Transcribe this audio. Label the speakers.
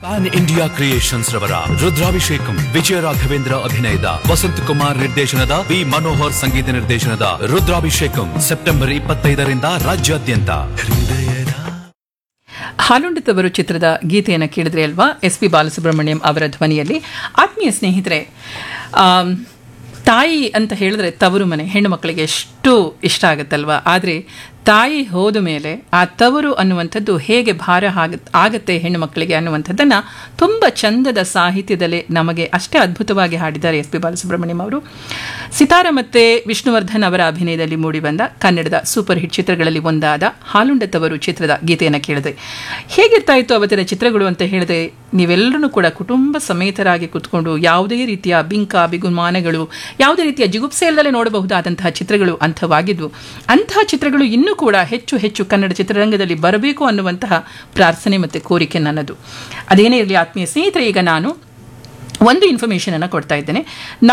Speaker 1: PAN India creations ರವರ ರುದ್ರಾಭಿಷೇಕಂ ವಿಜಯ ರಾಘವೇಂದ್ರ ಅಭಿನಯದ ವಸಂತ್ ಕುಮಾರ್ ನಿರ್ದೇಶನದ ವಿ ಮನೋಹರ್ ಸಂಗೀತ ನಿರ್ದೇಶನದ ರುದ್ರಾಭಿಷೇಕಂ ಸೆಪ್ಟೆಂಬರ್ ಇಪ್ಪತ್ತೈದರಿಂದ ರಾಜ್ಯಾದ್ಯಂತ ಹೃದಯದ
Speaker 2: ಹಾಲುಂಡಿತವರು ಚಿತ್ರದ ಗೀತೆಯನ್ನು ಕೇಳಿದ್ರೆ ಅಲ್ವಾ ಎಸ್ ಪಿ ಬಾಲಸುಬ್ರಹ್ಮಣ್ಯಂ ಅವರ ಧ್ವನಿಯಲ್ಲಿ ಆತ್ಮೀಯ ಸ್ನೇಹಿತರೆ ಆಮ್, ತಾಯಿ ಅಂತ ಹೇಳಿದ್ರೆ ತವರು ಮನೆ ಹೆಣ್ಣು ಮಕ್ಕಳಿಗೆ ಎಷ್ಟು ಇಷ್ಟ ಆಗುತ್ತಲ್ವಾ ಆದರೆ ತಾಯಿ ಹೋದ ಮೇಲೆ ಆ ತವರು ಅನ್ನುವಂಥದ್ದು ಹೇಗೆ ಭಾರ ಆಗ ಆಗತ್ತೆ ಹೆಣ್ಣು ಮಕ್ಕಳಿಗೆ ಅನ್ನುವಂಥದ್ದನ್ನು ತುಂಬ ಚಂದದ ಸಾಹಿತ್ಯದಲ್ಲಿ ನಮಗೆ ಅಷ್ಟೇ ಅದ್ಭುತವಾಗಿ ಹಾಡಿದ್ದಾರೆ ಎಸ್ ಪಿ ಬಾಲಸುಬ್ರಹ್ಮಣ್ಯಂ ಅವರು ಸಿತಾರ ಮತ್ತು ವಿಷ್ಣುವರ್ಧನ್ ಅವರ ಅಭಿನಯದಲ್ಲಿ ಮೂಡಿಬಂದ ಕನ್ನಡದ ಸೂಪರ್ ಹಿಟ್ ಚಿತ್ರಗಳಲ್ಲಿ ಒಂದಾದ ಹಾಲುಂಡತವರು ಚಿತ್ರದ ಗೀತೆಯನ್ನು ಕೇಳಿದೆ ಹೇಗಿರ್ತಾ ಇತ್ತು ಅವತ್ತಿನ ಚಿತ್ರಗಳು ಅಂತ ಹೇಳಿದ್ರೆ ನೀವೆಲ್ಲರೂ ಕೂಡ ಕುಟುಂಬ ಸಮೇತರಾಗಿ ಕುತ್ಕೊಂಡು ಯಾವುದೇ ರೀತಿಯ ಬಿಂಕ ಬಿಗುಮಾನಗಳು ಯಾವುದೇ ರೀತಿಯ ಜಿಗುಪ್ಸೆ ಇಲ್ಲದೆ ನೋಡಬಹುದಾದಂತಹ ಚಿತ್ರಗಳು ಅಂಥವಾಗಿದ್ವು ಅಂತಹ ಚಿತ್ರಗಳು ಇನ್ನೂ ಕೂಡ ಹೆಚ್ಚು ಹೆಚ್ಚು ಕನ್ನಡ ಚಿತ್ರರಂಗದಲ್ಲಿ ಬರಬೇಕು ಅನ್ನುವಂತಹ ಪ್ರಾರ್ಥನೆ ಮತ್ತು ಕೋರಿಕೆ ನನ್ನದು ಅದೇನೇ ಇರಲಿ ಆತ್ಮೀಯ ಸ್ನೇಹಿತರೆ ಈಗ ನಾನು ಒಂದು ಇನ್ಫಾರ್ಮೇಷನ್ ಅನ್ನು ಕೊಡ್ತಾ ಇದ್ದೇನೆ